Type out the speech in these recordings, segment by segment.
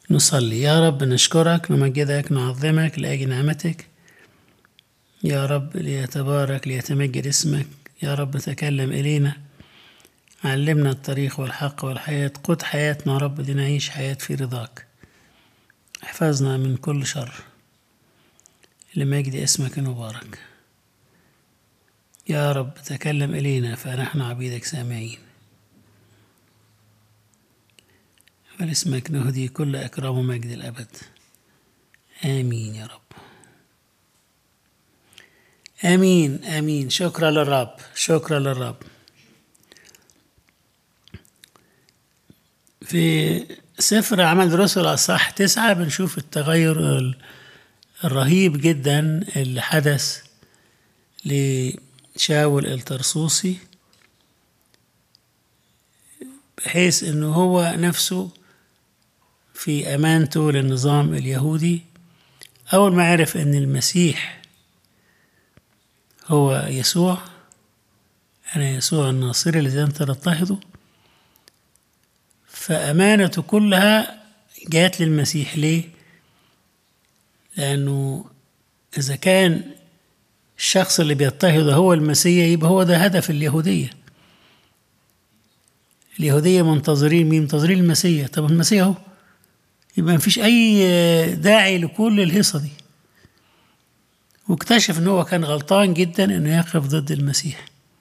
نصلي يا رب نشكرك نمجدك نعظمك لأجل نعمتك يا رب ليتبارك ليتمجد اسمك يا رب تكلم إلينا علمنا الطريق والحق والحياة قد حياتنا يا رب لنعيش حياة في رضاك احفظنا من كل شر لمجد اسمك المبارك يا رب تكلم إلينا فنحن عبيدك سامعين ولاسمك نهدي كل إكرام ومجد الأبد آمين يا رب آمين آمين شكرا للرب شكرا للرب في سفر أعمال الرسل أصح تسعة بنشوف التغير الرهيب جدا اللي حدث لشاول الترسوسي بحيث انه هو نفسه في امانته للنظام اليهودي اول ما عرف ان المسيح هو يسوع انا يسوع الناصري الذي انت تضطهده فامانته كلها جات للمسيح ليه لانه اذا كان الشخص اللي بيضطهده هو المسيح يبقى هو ده هدف اليهوديه اليهودية منتظرين مين منتظرين المسيح طب المسيح اهو يبقى مفيش أي داعي لكل الهيصة دي واكتشف إن هو كان غلطان جدا إنه يقف ضد المسيح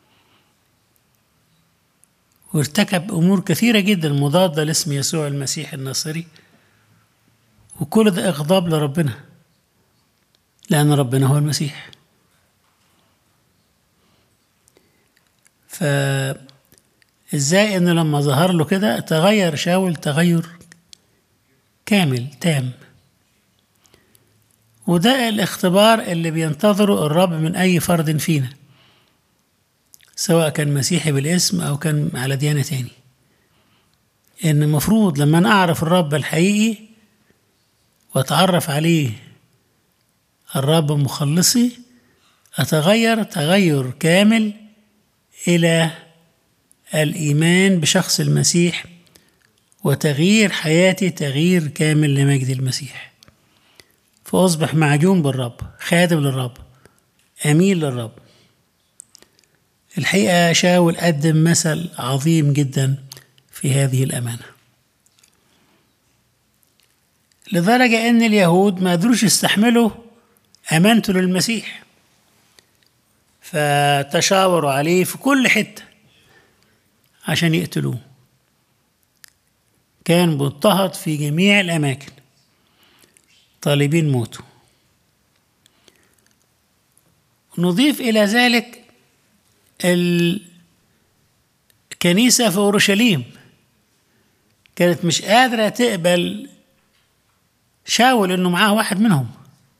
وارتكب أمور كثيرة جدا مضادة لاسم يسوع المسيح الناصري وكل ده إغضاب لربنا لأن ربنا هو المسيح ف ازاي انه لما ظهر له كده تغير شاول تغير كامل تام وده الاختبار اللي بينتظره الرب من اي فرد فينا سواء كان مسيحي بالاسم او كان على ديانه تاني ان المفروض لما انا اعرف الرب الحقيقي واتعرف عليه الرب مخلصي اتغير تغير كامل الى الايمان بشخص المسيح وتغيير حياتي تغيير كامل لمجد المسيح فاصبح معجون بالرب خادم للرب امين للرب الحقيقه شاول قدم مثل عظيم جدا في هذه الامانه لدرجه ان اليهود ما قدروش يستحملوا امانته للمسيح فتشاوروا عليه في كل حته عشان يقتلوه كان مضطهد في جميع الأماكن طالبين موته نضيف إلى ذلك الكنيسة في أورشليم كانت مش قادرة تقبل شاول إنه معاه واحد منهم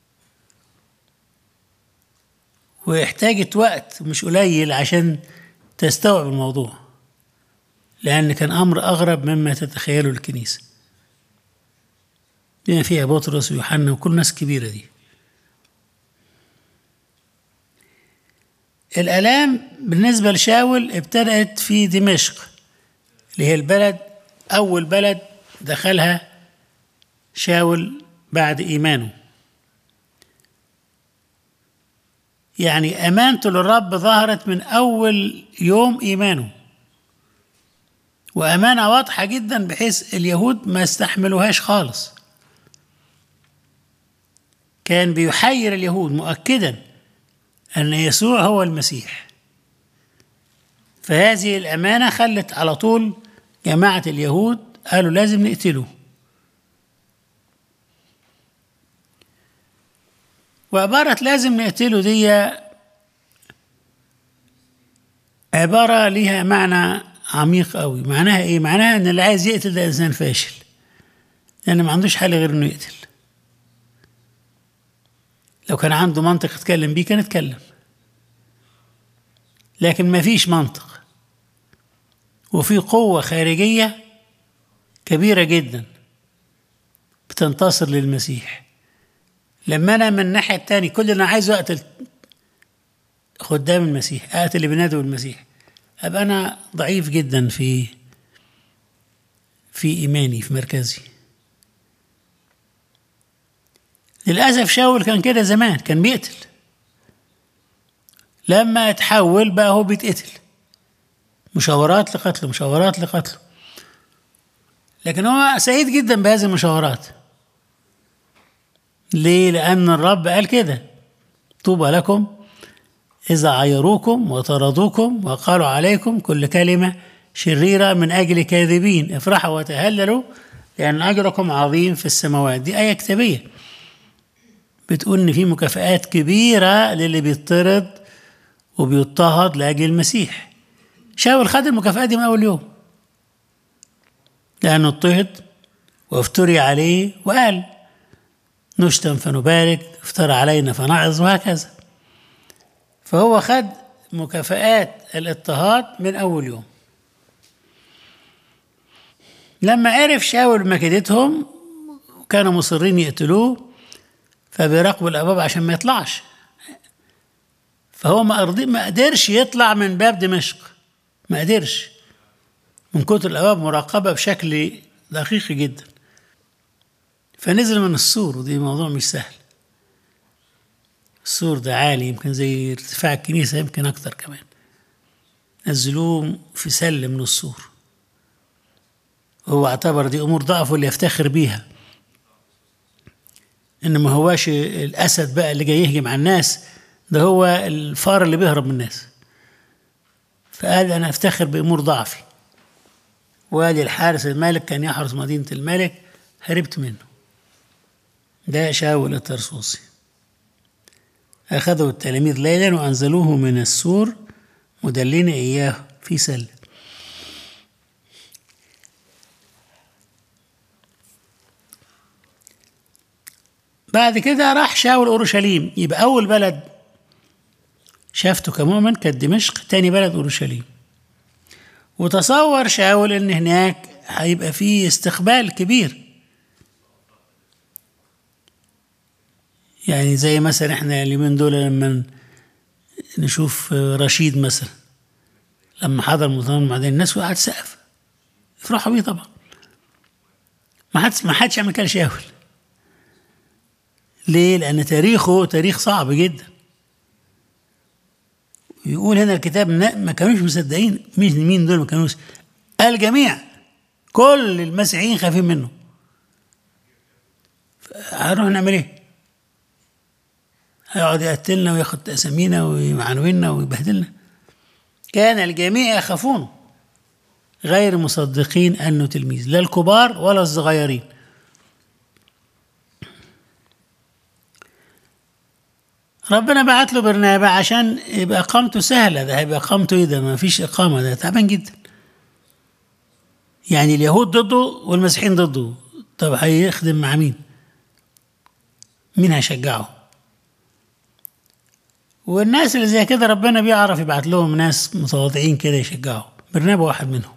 واحتاجت وقت مش قليل عشان تستوعب الموضوع لأن كان أمر أغرب مما تتخيله الكنيسة بما فيها بطرس ويوحنا وكل ناس كبيرة دي الآلام بالنسبة لشاول ابتدأت في دمشق اللي هي البلد أول بلد دخلها شاول بعد إيمانه يعني أمانته للرب ظهرت من أول يوم إيمانه وأمانة واضحة جدا بحيث اليهود ما استحملوهاش خالص كان بيحير اليهود مؤكدا أن يسوع هو المسيح فهذه الأمانة خلت على طول جماعة اليهود قالوا لازم نقتله وعبارة لازم نقتله دي عبارة ليها معنى عميق قوي معناها ايه معناها ان اللي عايز يقتل ده انسان فاشل لان ما عندوش حل غير انه يقتل لو كان عنده منطق يتكلم بيه كان اتكلم لكن ما فيش منطق وفي قوة خارجية كبيرة جدا بتنتصر للمسيح لما انا من الناحية التانية كل اللي انا عايزه اقتل خدام المسيح اقتل اللي بينادوا المسيح ابقى انا ضعيف جدا في في ايماني في مركزي للأسف شاول كان كده زمان كان بيقتل لما اتحول بقى هو بيتقتل مشاورات لقتله مشاورات لقتله لكن هو سعيد جدا بهذه المشاورات ليه؟ لأن الرب قال كده طوبى لكم إذا عيروكم وطردوكم وقالوا عليكم كل كلمة شريرة من أجل كاذبين افرحوا وتهللوا لأن أجركم عظيم في السماوات دي آية كتابية بتقول إن في مكافآت كبيرة للي بيطرد وبيضطهد لأجل المسيح شاول خد المكافآت دي من أول يوم لأنه اضطهد وافتري عليه وقال نشتم فنبارك افترى علينا فنعظ وهكذا فهو خد مكافآت الاضطهاد من أول يوم لما عرف شاول مكيدتهم كانوا مصرين يقتلوه فبيراقبوا الأبواب عشان ما يطلعش فهو ما أرضي ما قدرش يطلع من باب دمشق ما قدرش من كتر الأبواب مراقبة بشكل دقيق جدا فنزل من السور ودي موضوع مش سهل السور ده عالي يمكن زي ارتفاع الكنيسة يمكن أكتر كمان نزلوه في سل من السور هو اعتبر دي أمور ضعف واللي يفتخر بيها إن ما هواش الأسد بقى اللي جاي يهجم على الناس ده هو الفار اللي بيهرب من الناس فقال أنا أفتخر بأمور ضعفي وقال الحارس الملك كان يحرس مدينة الملك هربت منه ده شاول الترسوسي أخذوا التلاميذ ليلا وأنزلوه من السور مدلين إياه في سل بعد كده راح شاول أورشليم يبقى أول بلد شافته كمؤمن كانت دمشق تاني بلد أورشليم وتصور شاول إن هناك هيبقى فيه استقبال كبير يعني زي مثلا احنا اليومين دول لما نشوف رشيد مثلا لما حضر مؤتمر بعدين الناس وقعت سقف يفرحوا بيه طبعا ما حدش ما حدش يعمل كده شاول ليه؟ لأن تاريخه تاريخ صعب جدا يقول هنا الكتاب ما كانوش مصدقين مين مين دول ما كانوش الجميع كل المسيحيين خايفين منه هنروح نعمل ايه؟ هيقعد يقتلنا وياخد اسامينا ويعنونا ويبهدلنا كان الجميع يخافونه غير مصدقين انه تلميذ لا الكبار ولا الصغيرين ربنا بعت له برنابا عشان يبقى اقامته سهله ده هيبقى اقامته ايه ده ما فيش اقامه ده تعبان جدا يعني اليهود ضده والمسيحيين ضده طب هيخدم مع مين مين هيشجعه والناس اللي زي كده ربنا بيعرف يبعت لهم ناس متواضعين كده يشجعوا برنابا واحد منهم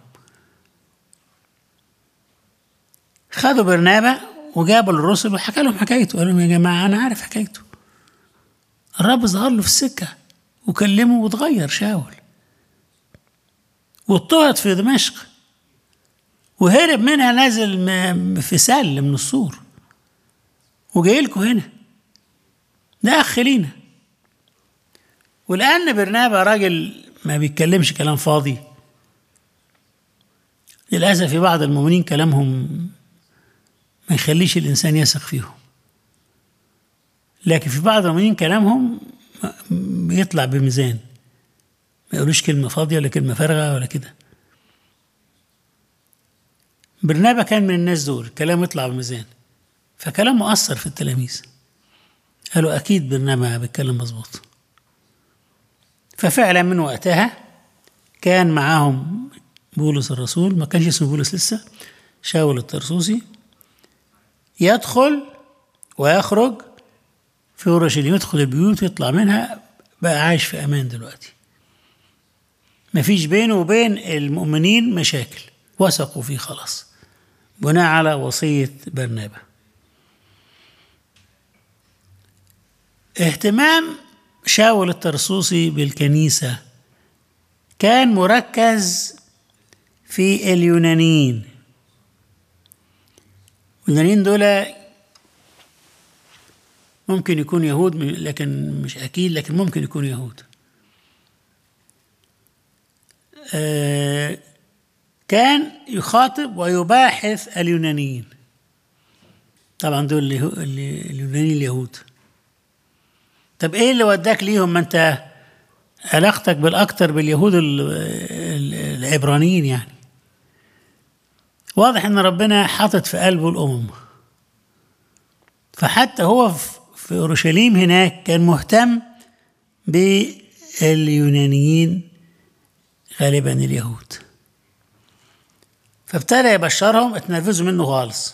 خدوا برنابا وجابوا الرسل وحكى لهم حكايته قال لهم يا جماعه انا عارف حكايته الرب ظهر له في السكه وكلمه واتغير شاول واضطهد في دمشق وهرب منها نازل في سل من السور وجاي لكم هنا ده اخ لينا ولأن برنابا راجل ما بيتكلمش كلام فاضي للأسف في بعض المؤمنين كلامهم ما يخليش الإنسان يثق فيهم لكن في بعض المؤمنين كلامهم بيطلع بميزان ما يقولوش كلمة فاضية ولا كلمة فارغة ولا كده برنابا كان من الناس دول كلامه يطلع بميزان فكلامه أثر في التلاميذ قالوا أكيد برنابا بيتكلم مظبوط ففعلا من وقتها كان معاهم بولس الرسول ما كانش اسمه بولس لسه شاول الترسوسي يدخل ويخرج في اورشليم يدخل البيوت ويطلع منها بقى عايش في امان دلوقتي ما فيش بينه وبين المؤمنين مشاكل وثقوا فيه خلاص بناء على وصية برنابا اهتمام شاول الترسوسي بالكنيسة كان مركز في اليونانيين اليونانيين دول ممكن يكون يهود لكن مش أكيد لكن ممكن يكون يهود آه كان يخاطب ويباحث اليونانيين طبعا دول اللي اللي اليونانيين اليهود طب ايه اللي وداك ليهم ما انت علاقتك بالاكثر باليهود العبرانيين يعني واضح ان ربنا حاطط في قلبه الامم فحتى هو في اورشليم هناك كان مهتم باليونانيين غالبا اليهود فابتدى يبشرهم اتنرفزوا منه خالص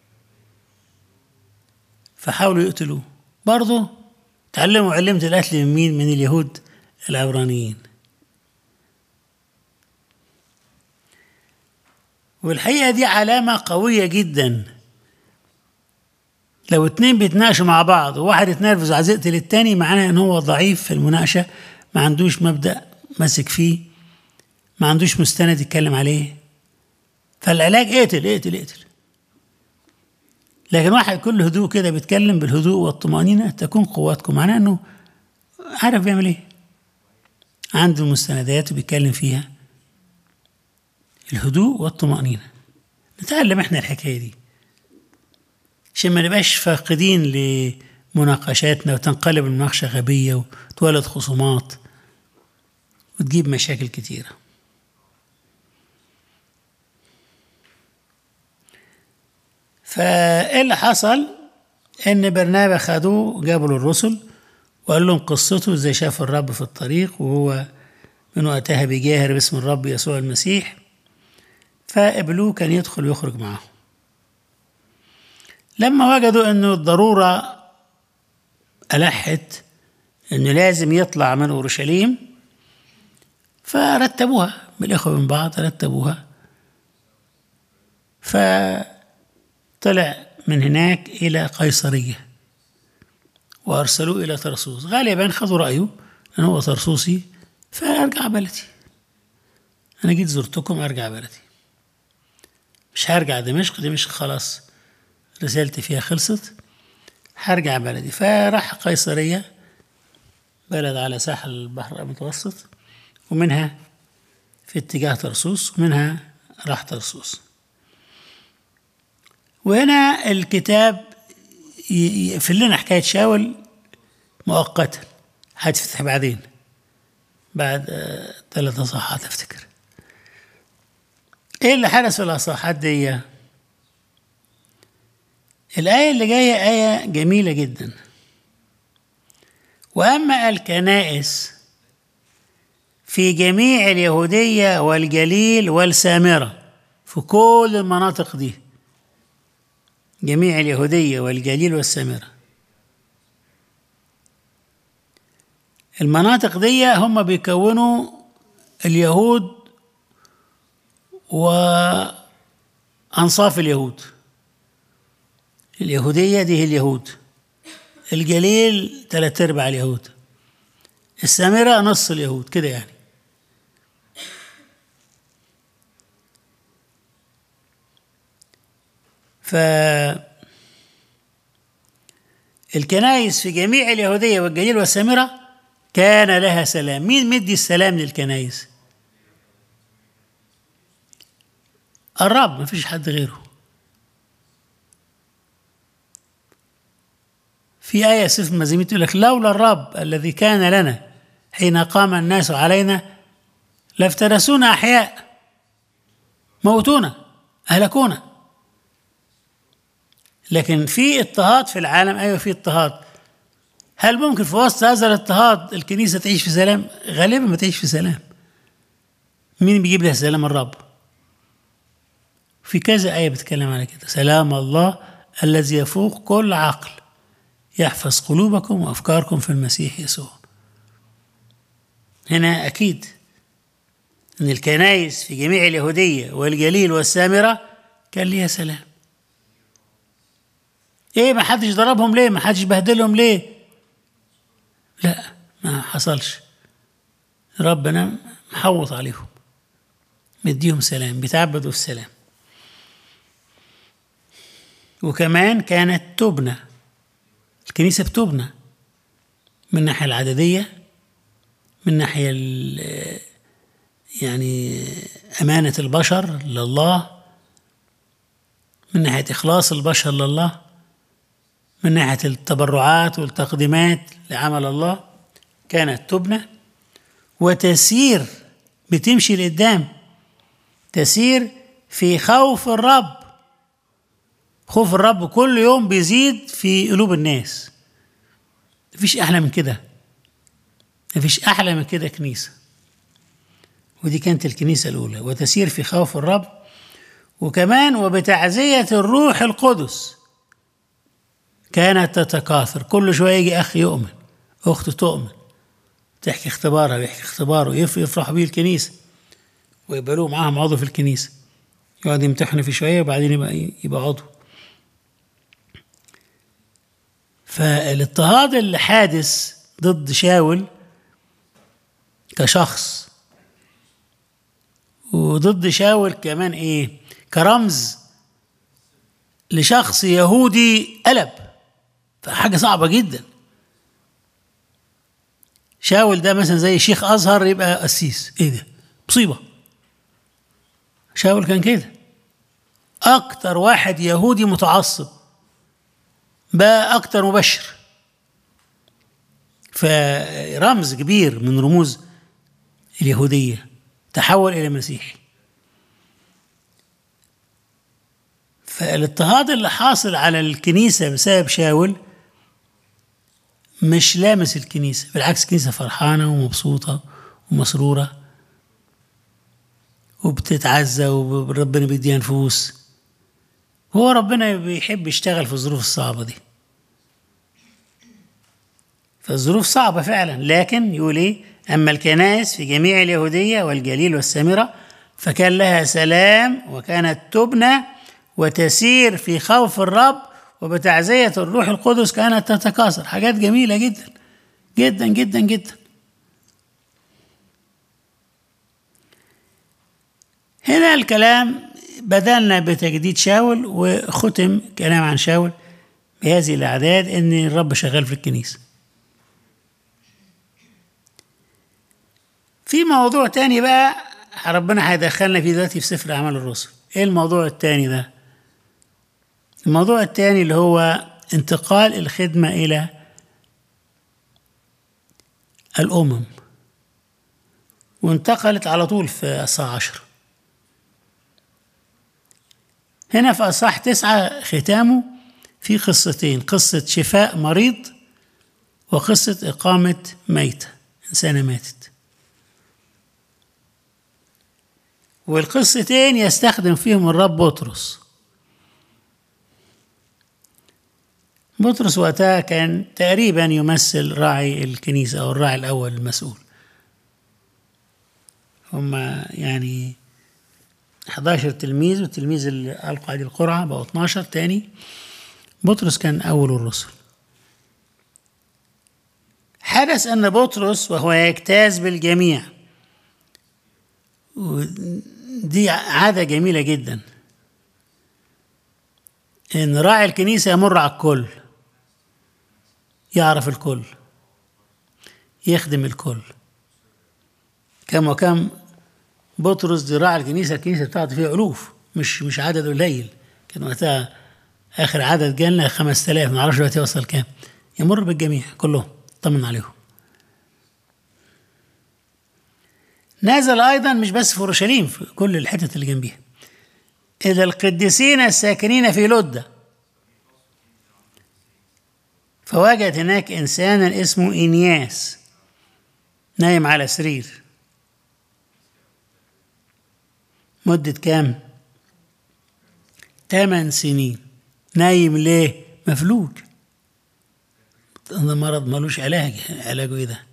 فحاولوا يقتلوه برضه تعلموا علمت القتل من مين من اليهود العبرانيين والحقيقة دي علامة قوية جدا لو اتنين بيتناقشوا مع بعض وواحد اتنرفز وعايز يقتل التاني معناه ان هو ضعيف في المناقشة ما عندوش مبدأ ماسك فيه ما عندوش مستند يتكلم عليه فالعلاج اقتل اقتل اقتل لكن واحد كل هدوء كده بيتكلم بالهدوء والطمأنينة تكون قواتكم معناه انه عارف بيعمل ايه عنده المستندات وبيتكلم فيها الهدوء والطمأنينة نتعلم احنا الحكاية دي عشان ما نبقاش فاقدين لمناقشاتنا وتنقلب المناقشة غبية وتولد خصومات وتجيب مشاكل كتيرة فايه اللي حصل ان برنابا خدوه جابوا له الرسل وقال لهم قصته ازاي شاف الرب في الطريق وهو من وقتها بيجاهر باسم الرب يسوع المسيح فقبلوه كان يدخل ويخرج معهم لما وجدوا انه الضروره الحت انه لازم يطلع من اورشليم فرتبوها بالاخوه من بعض رتبوها فطلع من هناك الى قيصريه وارسلوه الى طرسوس غالبا خذوا رايه ان هو طرسوسي فارجع بلدي انا جيت زرتكم ارجع بلدي مش هرجع دمشق دمشق خلاص رسالتي فيها خلصت هرجع بلدي فراح قيصرية بلد على ساحل البحر المتوسط ومنها في اتجاه طرسوس ومنها راح طرسوس وهنا الكتاب يقفل لنا حكاية شاول مؤقتا هتفتح بعدين بعد ثلاثة صفحات افتكر ايه اللي حدث في الاصحاحات دي الآية اللي جاية آية جميلة جدا وأما الكنائس في جميع اليهودية والجليل والسامرة في كل المناطق دي جميع اليهودية والجليل والسامرة المناطق دي هم بيكونوا اليهود وأنصاف اليهود اليهودية دي هي اليهود الجليل ثلاث أرباع اليهود السامرة نص اليهود كده يعني ف الكنائس في جميع اليهودية والجليل والسامرة كان لها سلام مين مدي السلام للكنائس الرب ما فيش حد غيره في آية سفر مزامير تقول لك لولا الرب الذي كان لنا حين قام الناس علينا لافترسونا أحياء موتونا أهلكونا لكن في اضطهاد في العالم أيوة في اضطهاد هل ممكن في وسط هذا الاضطهاد الكنيسة تعيش في سلام؟ غالبا ما تعيش في سلام مين بيجيب لها سلام الرب؟ في كذا آية بتتكلم على كده سلام الله الذي يفوق كل عقل يحفظ قلوبكم وأفكاركم في المسيح يسوع هنا أكيد أن الكنائس في جميع اليهودية والجليل والسامرة كان ليها سلام إيه ما حدش ضربهم ليه ما حدش بهدلهم ليه لا ما حصلش ربنا محوط عليهم مديهم سلام بيتعبدوا في السلام وكمان كانت تبنى الكنيسة بتبنى من الناحية العددية من الناحية ال- يعني أمانة البشر لله من ناحية إخلاص البشر لله من ناحية التبرعات والتقديمات لعمل الله كانت تبنى وتسير بتمشي لقدام تسير في خوف الرب خوف الرب كل يوم بيزيد في قلوب الناس مفيش أحلى من كده مفيش أحلى من كده كنيسة ودي كانت الكنيسة الأولى وتسير في خوف الرب وكمان وبتعزية الروح القدس كانت تتكاثر كل شوية يجي أخ يؤمن أخت تؤمن تحكي اختبارها ويحكي اختباره يف- يفرح بيه الكنيسة ويقبلوه معاهم عضو في الكنيسة يقعد يمتحنوا في شوية وبعدين يبقى يبقى عضو فالاضطهاد اللي حادث ضد شاول كشخص وضد شاول كمان ايه كرمز لشخص يهودي قلب فحاجة صعبة جدا شاول ده مثلا زي شيخ أزهر يبقى قسيس ايه ده مصيبة شاول كان كده أكتر واحد يهودي متعصب بقى أكتر مبشر فرمز كبير من رموز اليهودية تحول إلى مسيحي فالاضطهاد اللي حاصل على الكنيسة بسبب شاول مش لامس الكنيسة بالعكس الكنيسة فرحانة ومبسوطة ومسرورة وبتتعزى وربنا بيديها نفوس هو ربنا بيحب يشتغل في الظروف الصعبة دي فالظروف صعبة فعلا لكن يقول ايه أما الكنائس في جميع اليهودية والجليل والسامرة فكان لها سلام وكانت تبنى وتسير في خوف الرب وبتعزية الروح القدس كانت تتكاثر حاجات جميلة جدا جدا جدا جدا هنا الكلام بدلنا بتجديد شاول وختم كلام عن شاول بهذه الأعداد إن الرب شغال في الكنيسة في موضوع تاني بقى ربنا هيدخلنا فيه دلوقتي في سفر أعمال الرسل إيه الموضوع التاني ده الموضوع التاني اللي هو انتقال الخدمة إلى الأمم وانتقلت على طول في أصحاح عشر هنا في أصحاح تسعة ختامه في قصتين قصة شفاء مريض وقصة إقامة ميتة إنسانة ماتت والقصتين يستخدم فيهم الرب بطرس بطرس وقتها كان تقريبا يمثل راعي الكنيسة أو الراعي الأول المسؤول هم يعني 11 تلميذ والتلميذ اللي ألقوا عليه القرعة بقوا 12 تاني بطرس كان أول الرسل حدث أن بطرس وهو يجتاز بالجميع ودي عادة جميلة جدا إن راعي الكنيسة يمر على الكل يعرف الكل يخدم الكل كم وكم بطرس دي راعي الكنيسة الكنيسة بتاعته فيها ألوف مش مش عدد قليل كان وقتها آخر عدد جالنا 5000 ما اعرفش دلوقتي وصل كام يمر بالجميع كلهم طمن عليهم نزل أيضا مش بس في أورشليم في كل الحتت اللي جنبيها إلى القديسين الساكنين في لدة فوجد هناك إنسانا اسمه إنياس نايم على سرير مدة كام؟ ثمان سنين نايم ليه؟ مفلوج ده مرض ملوش علاج علاجه ايه ده؟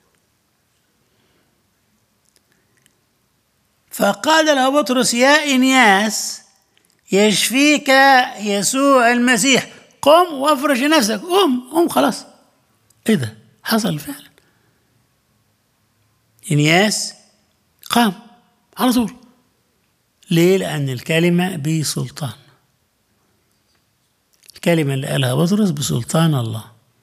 فقال له بطرس يا إنياس يشفيك يسوع المسيح قم وافرش نفسك قم قم خلاص ايه ده حصل فعلا إنياس قام على طول ليه لأن الكلمة بسلطان الكلمة اللي قالها بطرس بسلطان الله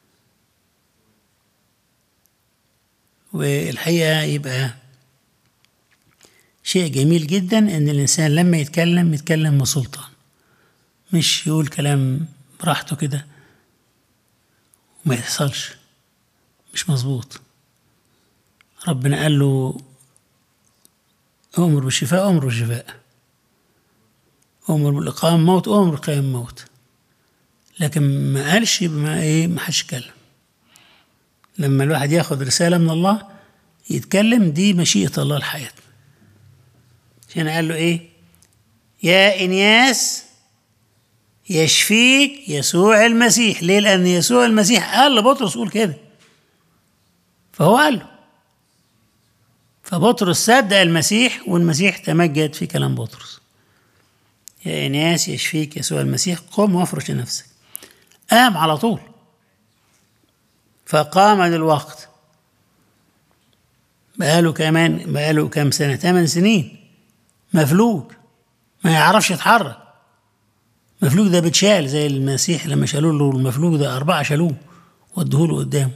والحقيقة يبقى شيء جميل جدا ان الانسان لما يتكلم يتكلم بسلطان مش يقول كلام براحته كده وما يحصلش مش مظبوط ربنا قال له أمر بالشفاء أمر بالشفاء أمر بالإقام موت أمر بالقيام موت لكن ما قالش ما إيه ما حدش يتكلم لما الواحد ياخد رسالة من الله يتكلم دي مشيئة الله لحياتنا عشان قال له إيه يا إنياس يشفيك يسوع المسيح ليه لأن يسوع المسيح قال لبطرس قول كده فهو قال له فبطرس صدق المسيح والمسيح تمجد في كلام بطرس يا إناس يشفيك يسوع المسيح قم وافرش نفسك قام على طول فقام الوقت بقاله كمان بقاله كام سنة ثمان سنين مفلوج ما يعرفش يتحرك مفلوج ده بتشال زي المسيح لما شالوا له المفلوج ده أربعة شالوه ودوه له قدامه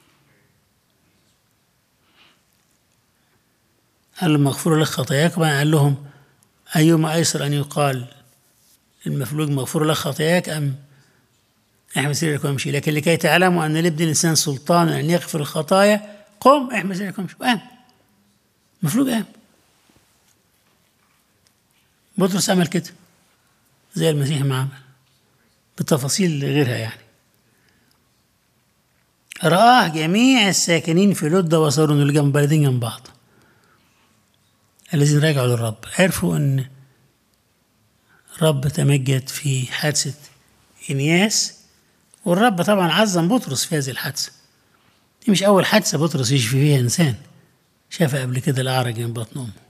قال له مغفور لك خطاياك قال لهم أيما أيسر أن يقال المفلوج مغفور لك خطاياك أم احمد سريرك وامشي لكن لكي تعلموا أن لابن الإنسان سلطان أن يغفر الخطايا قم احمد سريرك وامشي وقام مفلوج قام بطرس عمل كده زي المسيح ما عمل بتفاصيل غيرها يعني رآه جميع الساكنين في لدة وصاروا اللي جنب بلدين جنب بعض الذين رجعوا للرب عرفوا ان الرب تمجد في حادثة إنياس والرب طبعا عظم بطرس في هذه الحادثة دي مش أول حادثة بطرس يشفي فيها إنسان شاف قبل كده الأعرج من بطن أمه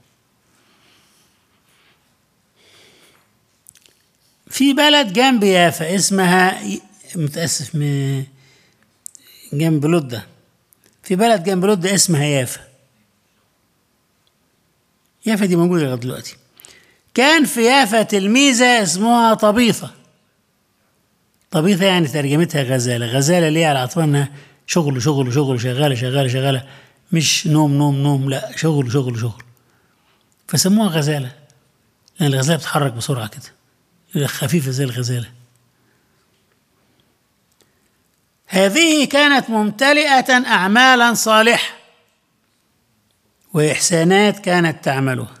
في بلد جنب يافا اسمها متأسف من جنب لدة في بلد جنب لدة اسمها يافا يافا دي موجودة لغاية دلوقتي كان في يافا تلميذة اسمها طبيثة طبيثة يعني ترجمتها غزالة غزالة ليه على أطفالنا شغل شغل شغل شغالة شغالة شغالة مش نوم نوم نوم لا شغل شغل شغل فسموها غزالة لأن الغزالة بتتحرك بسرعة كده خفيفة زي الغزالة هذه كانت ممتلئة أعمالا صالحة وإحسانات كانت تعملها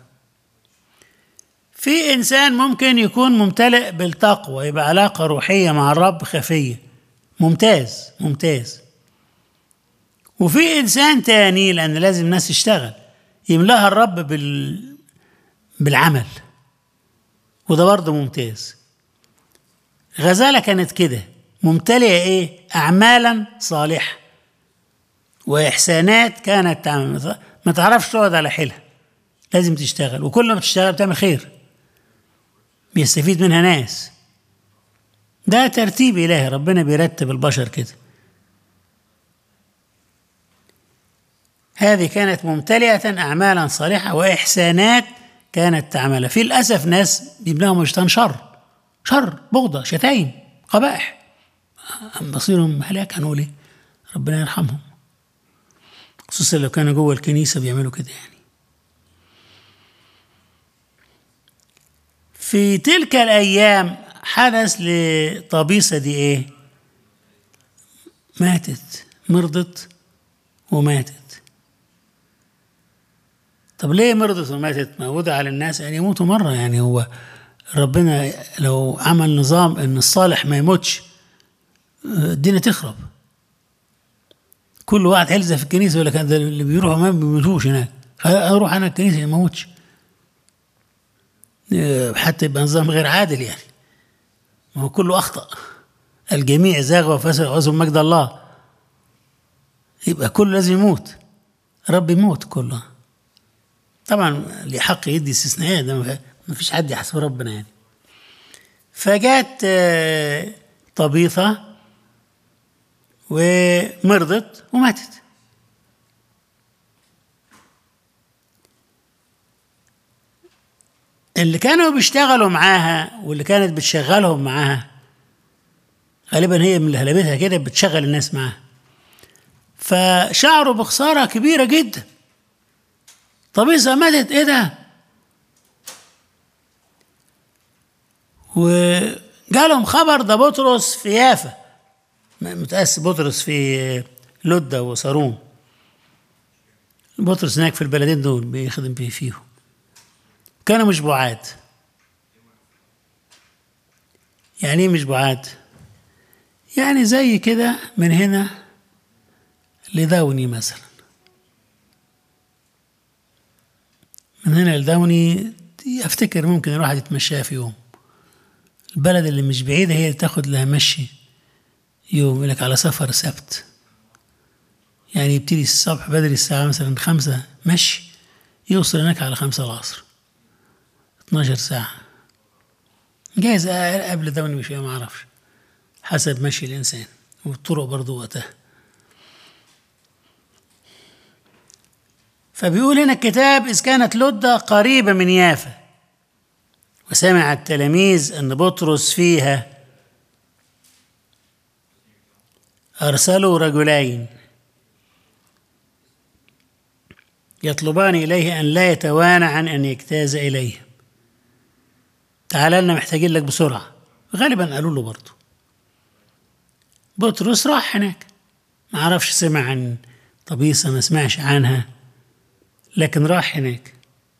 في إنسان ممكن يكون ممتلئ بالتقوى يبقى علاقة روحية مع الرب خفية ممتاز ممتاز وفي إنسان تاني لأن لازم الناس تشتغل يملاها الرب بال... بالعمل وده برضه ممتاز غزالة كانت كده ممتلئة إيه؟ أعمالا صالحة وإحسانات كانت تعمل ما تعرفش تقعد على حيلها لازم تشتغل وكل ما تشتغل بتعمل خير بيستفيد منها ناس ده ترتيب إلهي ربنا بيرتب البشر كده هذه كانت ممتلئة أعمالا صالحة وإحسانات كانت تعملها في الأسف ناس بيبناهم شيطان شر شر بغضة شتايم قبائح مصيرهم هلاك هنقول ايه ربنا يرحمهم خصوصا لو كانوا جوه الكنيسة بيعملوا كده يعني في تلك الأيام حدث لطبيسة دي إيه؟ ماتت مرضت وماتت طب ليه مرضت وماتت موجودة على الناس يعني يموتوا مرة يعني هو ربنا لو عمل نظام ان الصالح ما يموتش الدنيا تخرب كل واحد هيلزق في الكنيسه يقول لك اللي بيروحوا ما بيموتوش هناك اروح انا الكنيسه ما اموتش حتى يبقى نظام غير عادل يعني ما هو كله اخطا الجميع زاغ وفسد وعزم مجد الله يبقى كله لازم يموت رب يموت كله طبعا لحق يدي استثناءات ده ما فيش حد يحسب ربنا يعني فجات طبيثة ومرضت وماتت اللي كانوا بيشتغلوا معاها واللي كانت بتشغلهم معاها غالبا هي من هلبتها كده بتشغل الناس معاها فشعروا بخسارة كبيرة جدا طبيسة ماتت ايه ده وجالهم خبر ده بطرس في يافا متأسف بطرس في لدة وصارون بطرس هناك في البلدين دول بيخدم بيه فيهم كانوا مش بعاد يعني ايه مش بعاد يعني زي كده من هنا لداوني مثلا من هنا لداوني افتكر ممكن الواحد يتمشاها في يوم البلد اللي مش بعيدة هي اللي تاخد لها مشي يوم يقول لك على سفر سبت يعني يبتدي الصبح بدري الساعة مثلا خمسة مشي يوصل هناك على خمسة العصر 12 ساعة جايز قبل داوني بشوية ما أعرفش حسب مشي الإنسان والطرق برضو وقتها فبيقول هنا الكتاب إذ كانت لدة قريبة من يافا وسمع التلاميذ أن بطرس فيها أرسلوا رجلين يطلبان إليه أن لا يتوانى عن أن يجتاز إليهم تعال لنا محتاجين لك بسرعة غالبا قالوا له برضه بطرس راح هناك ما عرفش سمع عن طبيسة ما سمعش عنها لكن راح هناك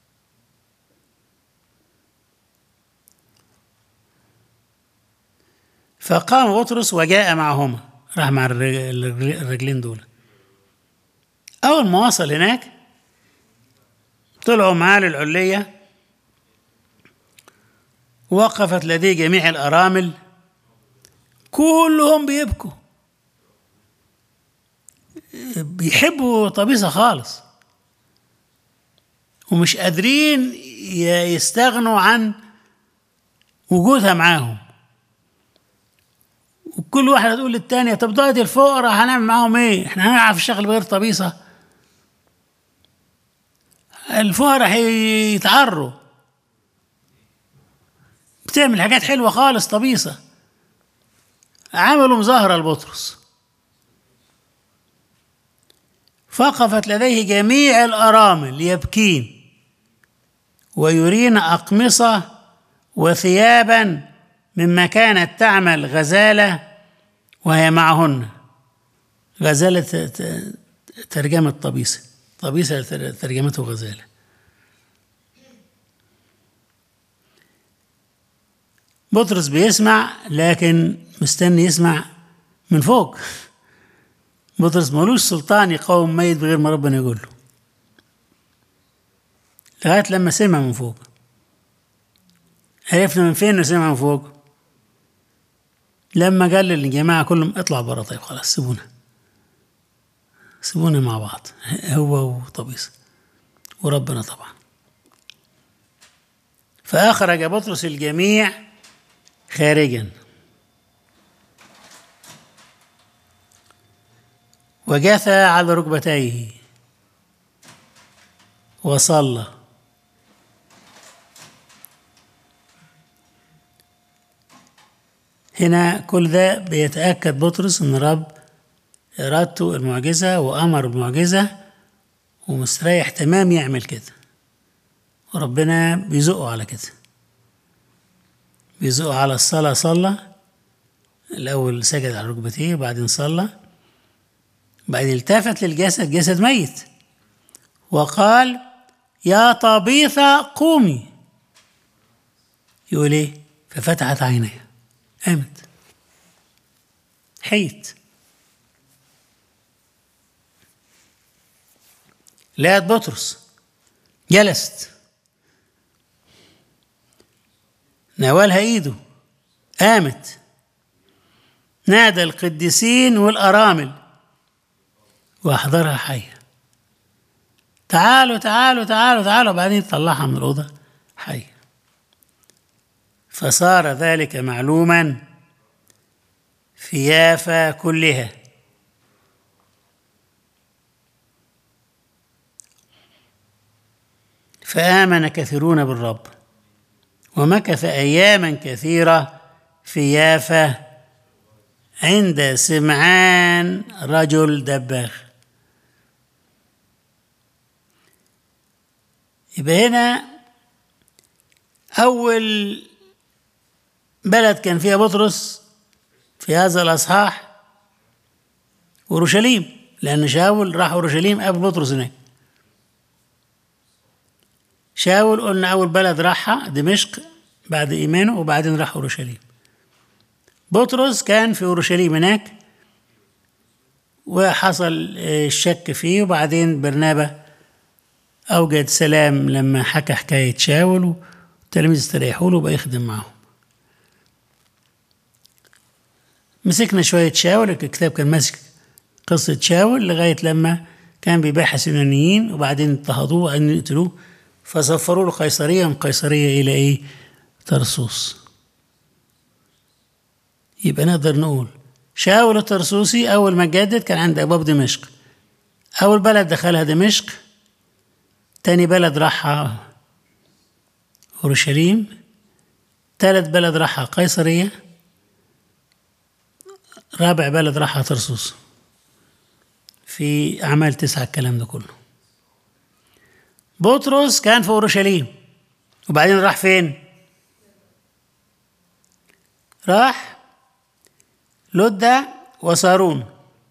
فقام بطرس وجاء معهما راح مع الرجلين دول أول ما وصل هناك طلعوا معاه للعلية وقفت لديه جميع الأرامل كلهم بيبكوا بيحبوا طبيسة خالص ومش قادرين يستغنوا عن وجودها معاهم وكل واحدة تقول للتانية طب دلوقتي الفقراء هنعمل معاهم ايه؟ احنا هنعرف الشغل بغير طبيسة الفقراء هيتعروا بتعمل حاجات حلوة خالص طبيسة عملوا مظاهرة لبطرس فقفت لديه جميع الأرامل يبكين ويرين أقمصة وثيابا مما كانت تعمل غزالة وهي معهن غزالة ترجمة طبيسة طبيسة ترجمته غزالة بطرس بيسمع لكن مستني يسمع من فوق بطرس ملوش سلطان يقاوم ميت بغير ما ربنا يقول له لغاية لما سمع من فوق عرفنا من فين سمع من فوق لما قال للجماعة كلهم اطلعوا برا طيب خلاص سيبونا سيبونا مع بعض هو وطبيس وربنا طبعا فأخرج بطرس الجميع خارجا وجثى على ركبتيه وصلى هنا كل ده بيتأكد بطرس إن رب إرادته المعجزة وأمر المعجزة ومستريح تمام يعمل كده وربنا بيزقه على كده بيزقه على الصلاة صلى الأول سجد على ركبتيه وبعدين صلى بعدين التفت للجسد جسد ميت وقال يا طبيثة قومي يقول ايه ففتحت عينيها قامت حيت لقت بطرس جلست ناولها ايده قامت نادى القديسين والارامل واحضرها حيه تعالوا تعالوا تعالوا تعالوا بعدين طلعها من الاوضه حيه فصار ذلك معلوما في يافا كلها فآمن كثيرون بالرب ومكث أياما كثيرة في يافا عند سمعان رجل دباغ يبقى هنا أول بلد كان فيها بطرس في هذا الأصحاح أورشليم لأن شاول راح أورشليم قبل بطرس هناك شاول قلنا أول بلد راحها دمشق بعد إيمانه وبعدين راح أورشليم بطرس كان في أورشليم هناك وحصل الشك فيه وبعدين برنابا أوجد سلام لما حكى حكاية شاول والتلاميذ استريحوا له وبقى يخدم معاهم مسكنا شوية شاول الكتاب كان ماسك قصة شاول لغاية لما كان بيباحث اليونانيين وبعدين اضطهدوه وبعدين يقتلوه فسفروا له قيصرية من قيصرية إلى إيه؟ ترسوس يبقى نقدر نقول شاول الترسوسي أول ما جدد كان عند أبواب دمشق أول بلد دخلها دمشق تاني بلد راحها أورشليم تالت بلد راحها قيصرية رابع بلد راحها ترسوس في أعمال تسعة الكلام ده كله بطرس كان في أورشليم وبعدين راح فين؟ راح لدة وصارون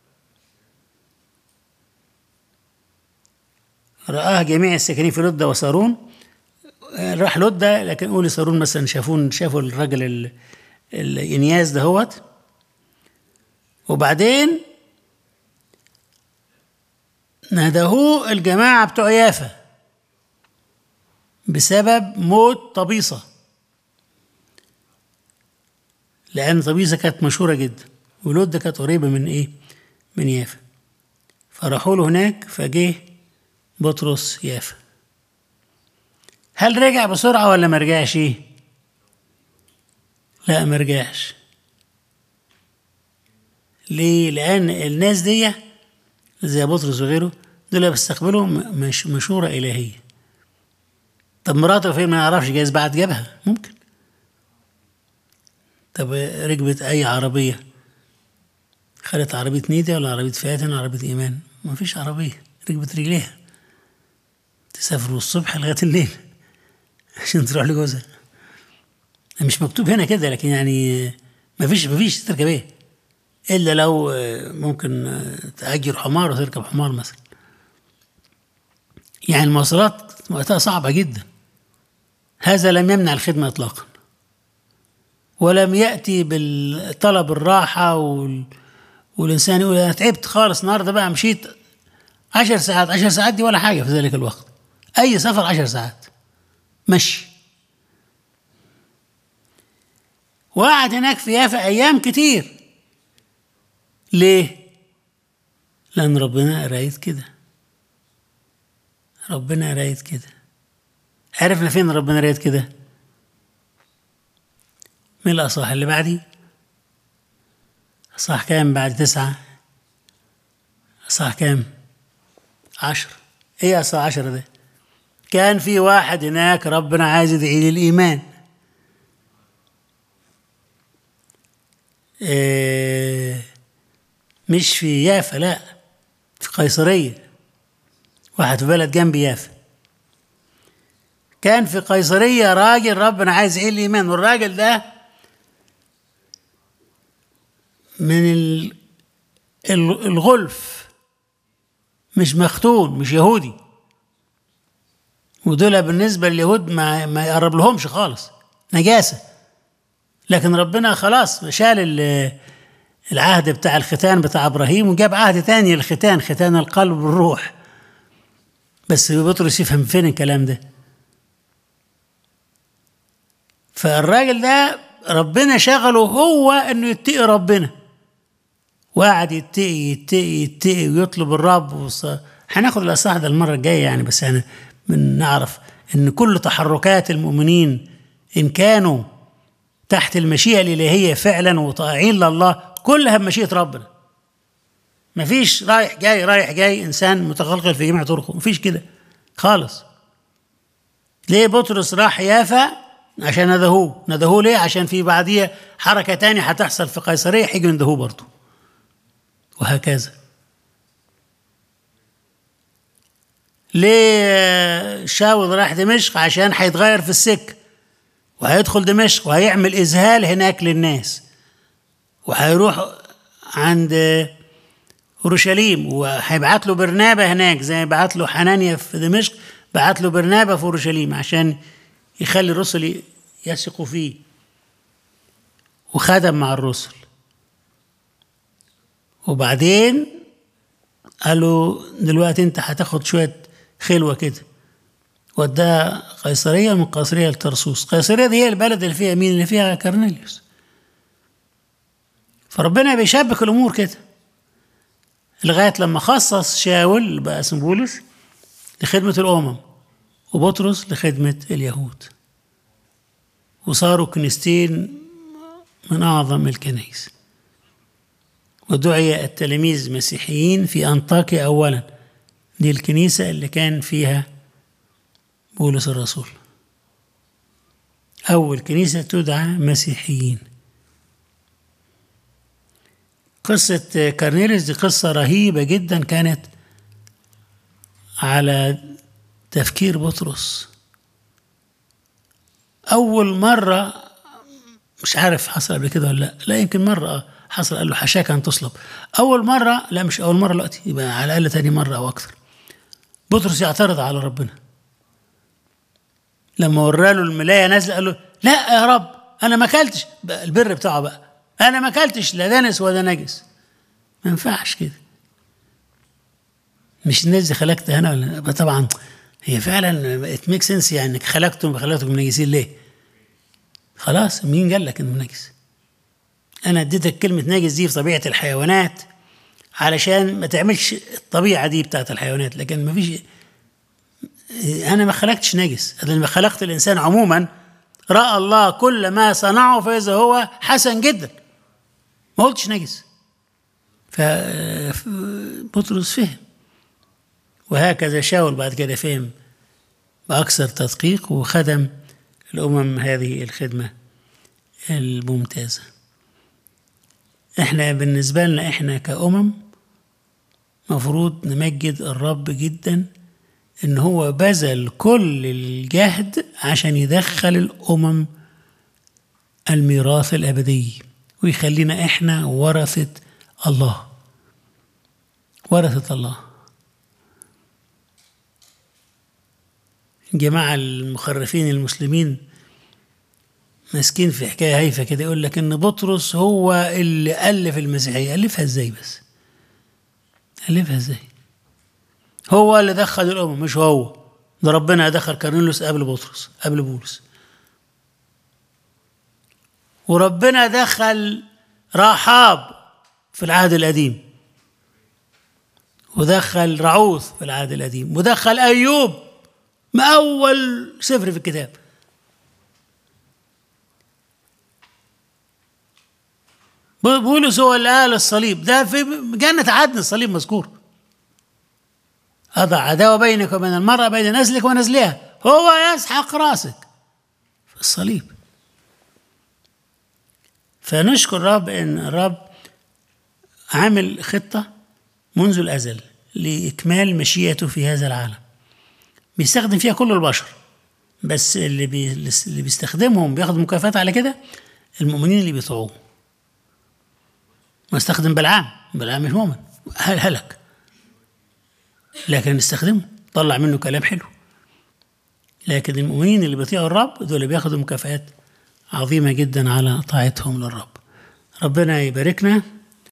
رآه جميع الساكنين في لدة وصارون راح لدة لكن قولي صارون مثلا شافون شافوا الراجل ال- الإنياس دهوت وبعدين نادوه الجماعة بتوع يافا بسبب موت طبيصة لأن طبيصة كانت مشهورة جدا ولودة كانت قريبة من إيه؟ من يافا فراحوا له هناك فجه بطرس يافا هل رجع بسرعة ولا ما رجعش؟ لا ما رجعش ليه؟ لأن الناس دي زي بطرس وغيره دول بيستقبلوا م- مش مشورة إلهية طب مراته فين ما نعرفش جايز بعد جابها ممكن طب ركبت أي عربية خدت عربية نيدة ولا عربية فاتن ولا عربية إيمان ما فيش عربية ركبت رجليها تسافروا الصبح لغاية الليل عشان تروح لجوزها مش مكتوب هنا كده لكن يعني ما فيش ما فيش تركب ايه الا لو آه، ممكن آه، تأجر حمار وتركب حمار مثلا يعني المواصلات وقتها صعبة جدا هذا لم يمنع الخدمة إطلاقا ولم يأتي بالطلب الراحة وال... والإنسان يقول أنا تعبت خالص النهاردة بقى مشيت عشر ساعات عشر ساعات دي ولا حاجة في ذلك الوقت أي سفر عشر ساعات مشي وقعد هناك في يافا أيام كتير ليه؟ لأن ربنا رايد كده ربنا رايد كده عرفنا فين ربنا رايد كده؟ من الأصح اللي بعدي أصح كام بعد تسعة أصح كام عشر إيه أصح عشرة ده كان في واحد هناك ربنا عايز يدعي للإيمان إيه مش في يافا لا في قيصرية واحد في بلد جنب يافا كان في قيصرية راجل ربنا عايز يعين الإيمان والراجل ده من ال- ال- الغلف مش مختون مش يهودي ودول بالنسبة لليهود ما, ما يقرب لهمش خالص نجاسة لكن ربنا خلاص شال ال- العهد بتاع الختان بتاع ابراهيم وجاب عهد تاني للختان ختان القلب والروح بس بطرس يفهم فين الكلام ده فالراجل ده ربنا شغله هو انه يتقي ربنا وقعد يتقي يتقي يتقي ويطلب الرب وص... هناخد الاصحاح ده المره الجايه يعني بس انا من نعرف ان كل تحركات المؤمنين ان كانوا تحت المشيئه الالهيه فعلا وطائعين لله كلها بمشيئه ربنا مفيش رايح جاي رايح جاي انسان متقلقل في جميع طرقه مفيش كده خالص ليه بطرس راح يافا عشان ندهوه ندهوه ليه عشان في بعديه حركه تانية هتحصل في قيصريه هيجوا يندهوه برضه وهكذا ليه شاول راح دمشق عشان هيتغير في السكة وهيدخل دمشق وهيعمل إذهال هناك للناس وهيروح عند اورشليم وهيبعت له برنابه هناك زي ما بعت له حنانيا في دمشق بعت له برنابه في اورشليم عشان يخلي الرسل يثقوا فيه وخدم مع الرسل وبعدين قالوا دلوقتي انت هتاخد شويه خلوه كده وداها قيصريه من قيصريه لترسوس قيصريه دي هي البلد اللي فيها مين اللي فيها كرنيليوس فربنا بيشبك الامور كده لغايه لما خصص شاول بقى اسمه بولس لخدمه الامم وبطرس لخدمه اليهود وصاروا كنيستين من اعظم الكنائس ودعي التلاميذ مسيحيين في انطاكيا اولا دي الكنيسه اللي كان فيها بولس الرسول اول كنيسه تدعى مسيحيين قصة كارنيليس دي قصة رهيبة جدا كانت على تفكير بطرس أول مرة مش عارف حصل قبل كده ولا لا لا يمكن مرة حصل قال له حشاك أن تصلب أول مرة لا مش أول مرة دلوقتي يبقى على الأقل تاني مرة أو أكثر بطرس يعترض على ربنا لما وراله الملاية نازلة قال له لا يا رب أنا ما أكلتش البر بتاعه بقى انا ما اكلتش لا دنس ولا نجس ما ينفعش كده مش الناس دي خلقتها انا ولا طبعا هي فعلا ات ميك سنس يعني انك خلقتهم خلقتهم نجسين ليه؟ خلاص مين قال لك انه نجس؟ انا اديتك كلمه نجس دي في طبيعه الحيوانات علشان ما تعملش الطبيعه دي بتاعت الحيوانات لكن ما فيش انا ما خلقتش نجس لما خلقت الانسان عموما راى الله كل ما صنعه فاذا هو حسن جدا ما قلتش نجس فبطرس فهم وهكذا شاول بعد كده فهم بأكثر تدقيق وخدم الأمم هذه الخدمة الممتازة احنا بالنسبة لنا احنا كأمم مفروض نمجد الرب جدا ان هو بذل كل الجهد عشان يدخل الأمم الميراث الأبدي ويخلينا احنا ورثة الله ورثة الله جماعة المخرفين المسلمين ماسكين في حكاية هايفة كده يقول لك إن بطرس هو اللي ألف المسيحية ألفها إزاي بس ألفها إزاي هو اللي دخل الأمم مش هو ده ربنا دخل كارنيلوس قبل بطرس قبل بولس وربنا دخل رحاب في العهد القديم ودخل رعوث في العهد القديم ودخل أيوب ما أول سفر في الكتاب بولس هو اللي قال الصليب ده في جنة عدن الصليب مذكور أضع عداوة بينك وبين المرأة بين نسلك ونسلها هو يسحق راسك في الصليب فنشكر الرب ان الرب عامل خطه منذ الازل لاكمال مشيئته في هذا العالم بيستخدم فيها كل البشر بس اللي بي اللي بيستخدمهم بياخد مكافآت على كده المؤمنين اللي بيطيعوه ما استخدم بلعام بلعام مش مؤمن هل هلك لكن استخدمه طلع منه كلام حلو لكن المؤمنين اللي بيطيعوا الرب دول اللي بياخدوا مكافآت عظيمة جدا على طاعتهم للرب ربنا يباركنا